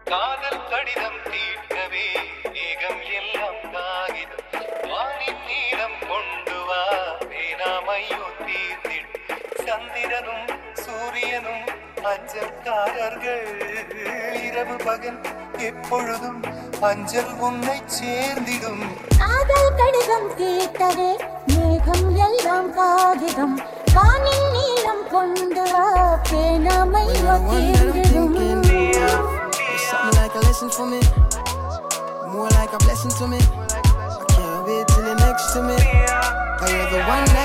காதல் கடிதம் தீர்க்கவே மேகம் எல்லாம் காகிதம் வானின் நீளம் கொண்டு வா வேணாமையோ தீர்ந்திடும் சந்திரனும் சூரியனும் அஞ்சல்காரர்கள் இரவு பகல் எப்பொழுதும் அஞ்சல் உன்னை சேர்ந்திடும் காதல் கடிதம் கேட்டதே மேகம் எல்லாம் காகிதம் வானின் நீளம் கொண்டு வா பேனாமையோ தீர்ந்திடும் It's something like a lesson for me. More like a blessing to me. I can't wait till you're next to me. Cause you're the one that